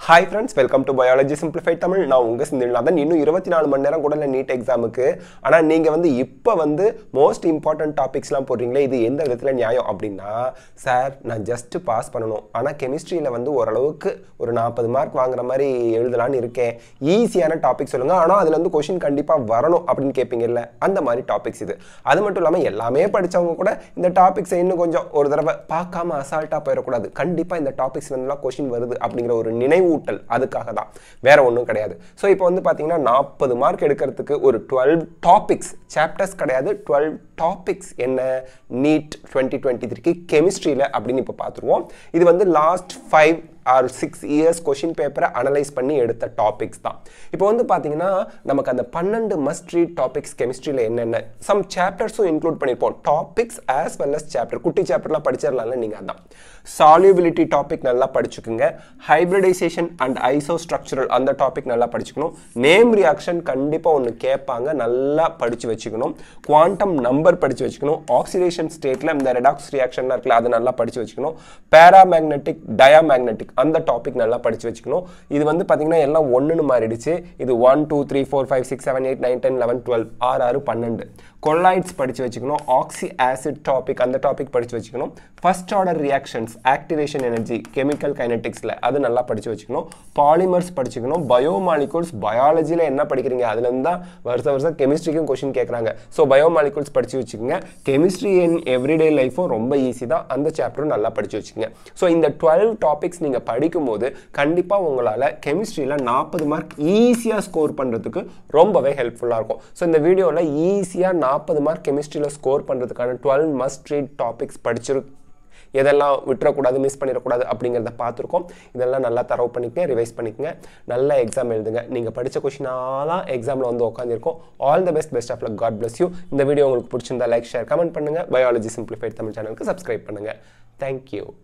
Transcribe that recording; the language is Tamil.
hi friends welcome to biology simplified Tamil நான் உங்கள் சிந்தில்நாதன் இன்னும் இருபத்தி நாலு மணி நேரம் கூட இல்லை நீட் எக்ஸாமுக்கு ஆனால் நீங்கள் வந்து இப்போ வந்து மோஸ்ட் இம்பார்ட்டன்ட் டாபிக்ஸ்லாம் போடுறீங்களே இது எந்த விதத்தில் நியாயம் அப்படின்னா சார் நான் ஜஸ்ட் பாஸ் பண்ணணும் ஆனால் கெமிஸ்ட்ரியில் வந்து ஓரளவுக்கு ஒரு நாற்பது மார்க் வாங்குற மாதிரி எழுதலான்னு இருக்கேன் ஈஸியான டாபிக் சொல்லுங்கள் ஆனால் அதில் வந்து கொஷின் கண்டிப்பாக வரணும் அப்படின்னு கேட்பீங்கல்ல அந்த மாதிரி டாபிக்ஸ் இது அது மட்டும் இல்லாமல் எல்லாமே படித்தவங்க கூட இந்த டாபிக்ஸை இன்னும் கொஞ்சம் ஒரு தடவை பார்க்காம அசால்ட்டாக போயிடக்கூடாது கண்டிப்பாக இந்த டாபிக்ஸ் வந்துலாம் கொஷின் வருது அப்படிங்கிற ஒரு நினைவூட்டல் அதுக்காக தான் வேற ஒன்றும் கிடையாது ஸோ இப்போ வந்து பார்த்தீங்கன்னா நாற்பது மார்க் எடுக்கிறதுக்கு ஒரு டுவெல் டாபிக்ஸ் சாப்டர்ஸ் கிடையாது டுவெல் டாபிக்ஸ் என்ன நீட் டுவெண்ட்டி டுவெண்ட்டி த்ரீக்கு கெமிஸ்ட்ரியில் அப்படின்னு இப்போ பார்த்துருவோம் இது வந்து last five or six years question பேப்பரை அனலைஸ் பண்ணி எடுத்த டாபிக்ஸ் தான் இப்போ வந்து பார்த்தீங்கன்னா நமக்கு அந்த பன்னெண்டு மஸ்ட் ரீட் டாபிக்ஸ் கெமிஸ்ட்ரியில் என்னென்ன சம் சாப்டர்ஸும் இன்க்ளூட் பண்ணியிருப்போம் topics as well as chapter குட்டி சாப்டர்லாம் படிச்சிடலாம்ல நீங்கள் அதான் சால்யூபிலிட்டி டாபிக் நல்லா படிச்சுக்குங்க ஹைப்ரிடைசேஷன் அண்ட் ஐசோ ஸ்ட்ரக்சரல் அந்த டாபிக் நல்லா படிச்சுக்கணும் நேம் ரியாக்ஷன் கண்டிப்பாக ஒன்று கேட்பாங்க நல்லா படித்து வச்சுக்கணும் குவாண்டம் நம்பர் படித்து வச்சுக்கணும் ஆக்சிடேஷன் ஸ்டேட்டில் இந்த ரெடாக்ஸ் ரியாக்ஷன்லாம் இருக்குல்ல அதை நல்லா படித்து வச்சுக்கணும் பேராமேக்னெட்டிக் டயாமேக்னெட்டிக் அந்த டாபிக் நல்லா படித்து வச்சுக்கணும் இது வந்து பார்த்தீங்கன்னா எல்லாம் ஒன்றுன்னு மாறிடுச்சு இது one two three four five six seven eight nine ten eleven twelve ஆறு ஆறு பன்னெண்டு கொல்லாய்ட்ஸ் படித்து வச்சுக்கணும் ஆக்சி ஆசிட் டாபிக் அந்த டாபிக் படித்து வச்சுக்கணும் first order reactions activation energy chemical கைனட்டிக்ஸில் அது நல்லா படித்து வச்சுக்கணும் பாலிமர்ஸ் படிச்சுக்கணும் பயோமாலிகூல்ஸ் பயாலஜியில் என்ன படிக்கிறீங்க அதுலேருந்து தான் வருஷ வருஷம் கெமிஸ்ட்ரிக்கும் கொஷின் கேட்குறாங்க ஸோ பயோமாலிகூல்ஸ் படித்து வச்சுக்கோங்க கெமிஸ்ட்ரி இன் எவ்ரிடே லைஃபும் ரொம்ப ஈஸி தான் அந்த சாப்டரும் நல்லா படித்து வச்சுக்கோங்க ஸோ இந்த டுவெல் டாபிக்ஸ் நீங்கள் படிக்கும்போது கண்டிப்பாக உங்களால் கெமிஸ்ட்ரியில் நாற்பது மார்க் ஈஸியாக ஸ்கோர் பண்ணுறதுக்கு ரொம்பவே ஹெல்ப்ஃபுல்லாக இருக்கும் ஸோ இந்த வீடியோவில் ஈஸியாக நாற்பது மார்க் கெமிஸ்ட்ரியில் ஸ்கோர் பண்ணுறதுக்கான டுவெல் மஸ்ட் ரீட் டாபிக்ஸ் படிச்சிரு எதெல்லாம் விட்டுறக்கூடாது மிஸ் பண்ணிடக்கூடாது அப்படிங்கிறத பார்த்துருக்கோம் இதெல்லாம் நல்லா தரவு பண்ணிக்கங்க ரிவைஸ் பண்ணிக்கங்க நல்ல எக்ஸாம் எழுதுங்க நீங்கள் படித்த கொஷினாக தான் எக்ஸாமில் வந்து உட்காந்துருக்கோம் all the best best of luck God bless you இந்த வீடியோ உங்களுக்கு பிடிச்சிருந்தா லைக் ஷேர் கமெண்ட் பண்ணுங்கள் பயாலஜி சிம்பிளிஃபைட் தமிழ் சேனலுக்கு சப்ஸ்கிரைப் பண்ணுங்கள் தேங்க்யூ